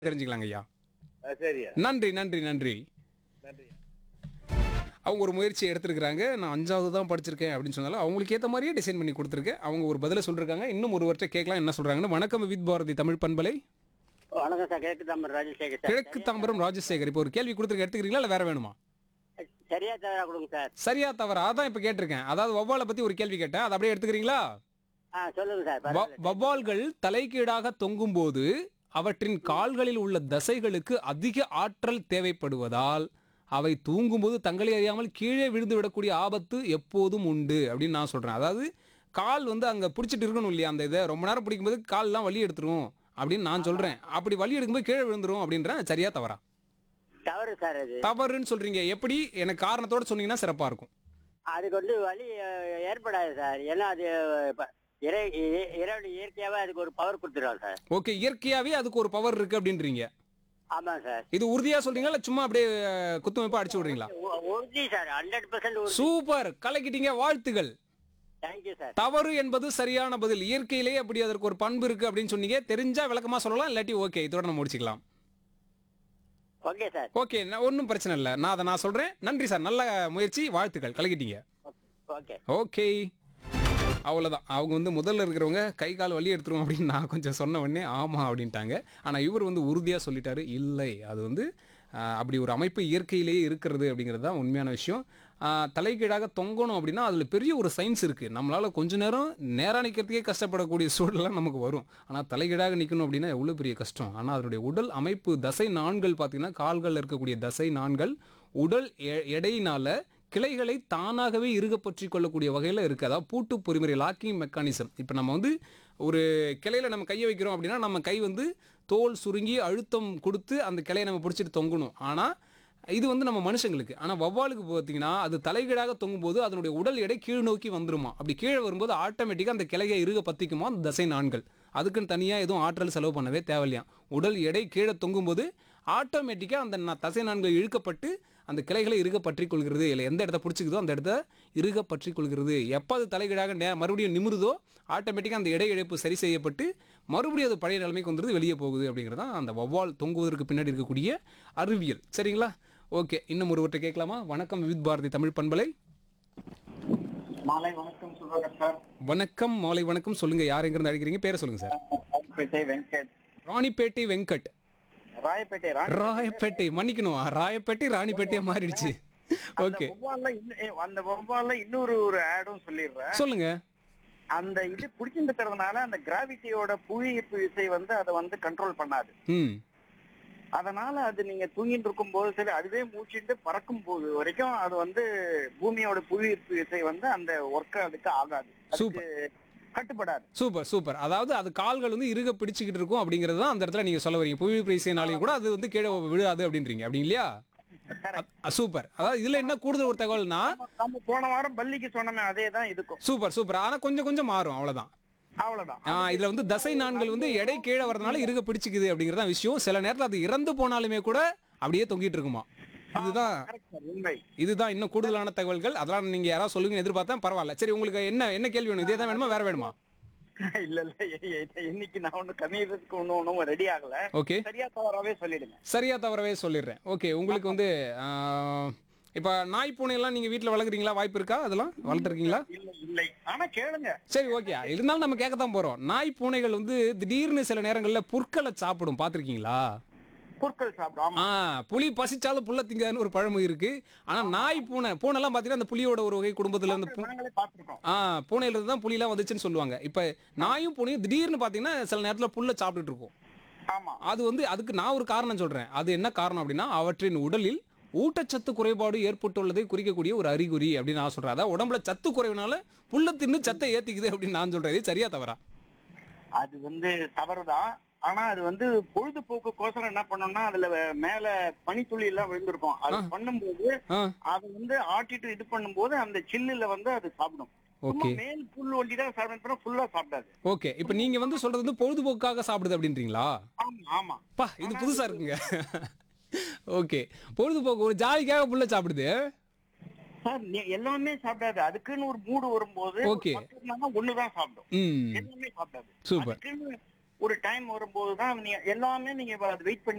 தெரிஞ்சுக்கலாங்க ஐயா ஆ, சரியா நன்றி நன்றி நன்றி நன்றி அவங்க ஒரு முயற்சி எடுத்திருக்கிறாங்க நான் அஞ்சாவது தான் படிச்சிருக்கேன் அப்படின்னு சொன்னாலும் அவங்களுக்கு ஏற்ற மாதிரியே டிசைன் பண்ணி கொடுத்துருக்கேன் அவங்க ஒரு பதிலை சொல்லிருக்காங்க இன்னும் ஒருவர்கிட்ட கேட்கலாம் என்ன சொல்றாங்கன்னு வணக்கம் வித் பாரதி தமிழ் பண்பலை வணக்கம் சார் கிழக்கு தாம்பரம் ராஜசேகர் சார் கிழக்கு தாம்பரம் ராஜசேகர் இப்போ ஒரு கேள்வி கொடுத்துருக்க எடுத்துக்கிறீங்களா இல்லை வேற வேணுமா சரியா தவறா கொடுங்க சார் சரியா தவறா அதான் இப்போ கேட்டிருக்கேன் அதாவது வவ்வாலை பத்தி ஒரு கேள்வி கேட்டேன் அதை அப்படியே எடுத்துக்கிறீங்களா ஆ சொல்லுங்க சார் வ- பரவாயில்ல. வவ்வால்கள் தலைகீழாக தொங்கும்போது அவற்றின் கால்களில் உள்ள தசைகளுக்கு அதிக ஆற்றல் தேவைப்படுவதால் அவை தூங்கும்போது தங்களை அறியாமல் கீழே விழுந்து விடக்கூடிய ஆபத்து எப்போதும் உண்டு அப்படின்னு நான் சொல்றேன் அதாவது கால் வந்து அங்க பிடிச்சிட்டு இருக்கணும் இல்லையா அந்த இதை ரொம்ப நேரம் பிடிக்கும்போது கால்லாம் வலி எடுத்துரும் அப்படின்னு நான் சொல்றேன் அப்படி வலி எடுக்கும்போது கீழே விழுந்துரும் அப்படின்றேன் சரியா தவறா தவறு சார் அது தவறுன்னு சொல்றீங்க எப்படி எனக்கு காரணத்தோட சொன்னீங்கன்னா சிறப்பா இருக்கும் அதுக்கு வந்து வலி அஹ், ஏற்படாது சார் ஏன்னா அது இப்ப இறை இ- இறைவன் இயற்கையாவே அதுக்கு ஒரு பவர் கொடுத்துருவாங்க சார் ஓகே இயற்கையாவே அதுக்கு ஒரு பவர் இருக்கு அப்படின்றீங்க ஆமா சார் இது உறுதியா சொல்றீங்களா இல்ல சும்மா அப்படியே அஹ், குத்துமைப்பா அடிச்சு விடுறீங்களா உ- உறுதி சார் ஹண்ட்ரட் பர்சன்ட் சூப்பர் கலக்கிட்டீங்க வாழ்த்துகள் தேங்க்யூ சார் தவறு என்பது சரியான பதில் இயற்கையிலேயே அப்படி அதற்கு ஒரு பண்பு இருக்கு அப்படின்னு சொன்னீங்க தெரிஞ்சா விளக்கமா சொல்லலாம் இல்லாட்டி ஓகே இதோட நம்ம முடிச்சுக்கலாம் ஓகே சார் ஓகே ஒன்றும் பிரச்சனை இல்லை நான் அதை நான் சொல்றேன் நன்றி சார் நல்ல முயற்சி வாழ்த்துக்கள் கலக்கிட்டீங்க ஓகே ஓகே அவ்வளோதான் அவங்க வந்து முதல்ல இருக்கிறவங்க கை கால் வலி எடுத்துரும் அப்படின்னு நான் கொஞ்சம் சொன்ன உடனே ஆமாம் அப்படின்ட்டாங்க ஆனால் இவர் வந்து உறுதியாக சொல்லிட்டாரு இல்லை அது வந்து ஆஹ், அப்படி ஒரு அமைப்பு இயற்கையிலேயே இருக்கிறது அப்படிங்கிறது தான் உண்மையான விஷயம் ஆஹ், தலைகீழாக தொங்கணும் அப்படின்னா அதில் பெரிய ஒரு சயின்ஸ் இருக்குது நம்மளால் கொஞ்ச நேரம் நேராக நிற்கிறதுக்கே கஷ்டப்படக்கூடிய சூழலாம் நமக்கு வரும் ஆனால் தலைகீழாக நிற்கணும் அப்படின்னா எவ்வளோ பெரிய கஷ்டம் ஆனால் அதனுடைய உடல் அமைப்பு தசை நாண்கள் பார்த்தீங்கன்னா கால்களில் இருக்கக்கூடிய தசை நாண்கள் உடல் எ- எடையினால கிளைகளை தானாகவே இறுக பற்றி கொள்ளக்கூடிய வகையில் இருக்குது அதாவது பூட்டு பொறிமுறை லாக்கிங் மெக்கானிசம் இப்போ நம்ம வந்து ஒரு கிளையில நம்ம கையை வைக்கிறோம் அப்படின்னா நம்ம கை வந்து தோல் சுருங்கி அழுத்தம் கொடுத்து அந்த கிளையை நம்ம பிடிச்சிட்டு தொங்கணும் ஆனால் இது வந்து நம்ம மனுஷங்களுக்கு ஆனால் வவ்வாலுக்கு பார்த்தீங்கன்னா அது தலைகீழாக தொங்கும்போது அதனுடைய உடல் எடை கீழ் நோக்கி வந்துருமா அப்படி கீழே வரும்போது ஆட்டோமேட்டிக்காக அந்த கிளையை இறுக பற்றிக்குமா அந்த தசை நாண்கள் அதுக்குன்னு தனியாக எதுவும் ஆற்றல் செலவு பண்ணவே தேவையில்லையா உடல் எடை கீழே தொங்கும்போது ஆட்டோமேட்டிக்காக அந்த ந- தசை நான்கள் இழுக்கப்பட்டு அந்த கிளைகளை இறுக பற்றி கொள்கிறது இல்லை எந்த இடத்த பிடிச்சிக்குதோ அந்த இடத்த இறுக பற்றி கொள்கிறது எப்போ அது தலைகீழாக நே மறுபடியும் நிமிருதோ ஆட்டோமேட்டிக்காக அந்த எடை இழப்பு சரி செய்யப்பட்டு மறுபடியும் அது பழைய நிலைமைக்கு வந்துடுது வெளியே போகுது அப்படிங்கிறது தான் அந்த வவ்வால் தொங்குவதற்கு பின்னாடி இருக்கக்கூடிய அறிவியல் சரிங்களா ஓகே இன்னும் ஒருவர்கிட்ட கேட்கலாமா வணக்கம் விவித் பாரதி தமிழ் பண்பலை மாலை வணக்கம் சொல்றாங்க சார் வணக்கம் மாலை வணக்கம் சொல்லுங்க யார் எங்கிருந்து அழைக்கிறீங்க பேரை சொல்லுங்க சார் ராயப்பேட்டை வெங்கட் ராணிப்பேட்டை வெங்கட் ராயப்பேட்டை ராணி ராயப்பேட்டை மன்னிக்கணும் ராயப்பேட்டை ராணிப்பேட்டையா மாறிடுச்சு ஓகே வௌவால்ல இன்னும் அந்த வௌவால்ல இன்னொரு ஒரு ஆடும் சொல்லிடுறேன் சொல்லுங்க அந்த இது பிடிச்சிருக்கிறதுனால அந்த கிராவிட்டியோட புவி ஈர்ப்பு விசை வந்து அதை வந்து கண்ட்ரோல் பண்ணாது ம் அதனால அது நீங்க தூங்கிட்டு இருக்கும் போது சரி அதுவே மூச்சிட்டு பறக்கும் போது வரைக்கும் அது வந்து பூமியோட புவி ஈர்ப்பு விசை வந்து அந்த ஒர்க் அதுக்கு ஆகாது அதுக்கு கட்டுப்படாது சூப்பர் சூப்பர் அதாவது அது கால்கள் வந்து இறுக பிடிச்சிக்கிட்டு இருக்கும் அப்படிங்கிறது தான் அந்த இடத்துல நீங்க சொல்ல வரீங்க புவி பிரைசினாலையும் கூட அது வந்து கீழே விழாது அப்படின்றீங்க அப்படி இல்லையா Correct. அ- சூப்பர் அதாவது இதுல என்ன கூடுதல் ஒரு தகவல்னா நம்ம போன வாரம் பள்ளிக்கு சொன்னோமே அதே தான் இதுக்கும் சூப்பர் சூப்பர் ஆனா கொஞ்சம் கொஞ்சம் மாறும் அவ்வளவுதான் அவ்வளவுதான் ஆ, இதுல வந்து தசை நான்கள் வந்து எடை கீழே வரதுனால இறுக பிடிச்சிக்குது அப்படிங்கறத விஷயம் சில நேரத்துல அது இறந்து போனாலுமே கூட அப்படியே தொங்கிட்டு இருக்குமா இதுதான் Correct sir, உண்மை இதுதான் இன்னும் கூடுதலான தகவல்கள் அதெல்லாம் நீங்க யாராவது சொல்லுங்க எதிர்பார்த்தேன் பரவாயில்ல சரி உங்களுக்கு என்ன என்ன கேள்வி வேணும் இதே தான் வேணுமா வேற வேணுமா இல்ல இல்ல இ- இ- இன்னைக்கு நான் ஒண்ணு கம்மியதுக்கு ஒண்ணும் ஒண்ணும் ரெடி ஆகல ஓகே சரியா தவறாவே சொல்லிடுங்க சரியா தவறவே சொல்லிடுறேன் ஓகே உங்களுக்கு வந்து ஆ, இப்ப நாய் பூனை எல்லாம் நீங்க வீட்ல வளர்க்குறீங்களா வாய்ப்பு இருக்கா அதெல்லாம் வளர்த்துருக்கீங்களா இல்ல இல்லை ஆனா கேளுங்க சரி ஓகே இருந்தாலும் நம்ம கேட்க தான் போறோம் நாய் பூனைகள் வந்து திடீர்னு சில நேரங்கள்ல புற்களை சாப்பிடும் பாத்திருக்கீங்களா பொருட்கள் சாப்பிடும் ஆமா ஆ புலி பசிச்சாலும் புல்ல திங்காதுன்னு ஒரு பழமொழி இருக்கு ஆனா நாய் பூனை பூனைலாம் பாத்தீங்கன்னா அந்த புலியோட ஒரு வகை குடும்பத்துல இருந்து பூ- நாங்களே பாத்துருக்கோம் ஆ பூனையில இருந்து தான் புலிலாம் வந்துச்சுன்னு சொல்லுவாங்க இப்ப நாயும் பூனையும் திடீர்னு பாத்தீங்கன்னா சில நேரத்துல புல்ல சாப்பிட்டுட்டு இருக்கும் ஆமா அது வந்து அதுக்கு நான் ஒரு காரணம் சொல்றேன் அது என்ன காரணம் அப்படின்னா அவற்றின் உடலில் ஊட்டச்சத்து குறைபாடு ஏற்பட்டுள்ளதை குறிக்கக்கூடிய ஒரு அறிகுறி அப்படின்னு நான் சொல்றேன் அதாவது உடம்புல சத்து குறைவுனால புல்ல தின்னு சத்தை ஏத்திக்குது அப்படின்னு நான் சொல்றேன் இது சரியா தவறா அது வந்து தவறுதான் ஆனா அது வந்து பொழுதுபோக்குக்கோசரம் என்ன பண்ணோம்னா அதுல வே- மேல பனித்துளி எல்லாம் விழுந்திருக்கும் அது ஆ. பண்ணும்போது ஆ அது வந்து ஆட்டிட்டு இது பண்ணும்போது அந்த சில்லுல வந்து அது சாப்பிடும் சும்மா ஓகே மேல் புல் ஒண்டி தான் சாப்பிடும் ஃபுல்லா சாப்பிடாது ஓகே இப்போ நீங்க வந்து சொல்றது வந்து பொழுதுபோக்காக சாப்பிடுது அப்படின்றீங்களா ஆமா ஆமா பா இது புதுசா இருக்குங்க ஓகே பொழுதுபோக்கு ஒரு ஜாலிக்காக புல்ல சாப்பிடுது சார் நீ- எல்லாமே சாப்பிடாது அதுக்குன்னு ஒரு மூடு வரும்போது Okay. ஒண்ணுதான் சாப்பிடும் ம் எல்லாமே சாப்பிடாது சூப்பர் அதுக்குன்னு ஒரு டைம் வரும்போது தான் நீ எல்லாமே நீங்க வெயிட் பண்ணி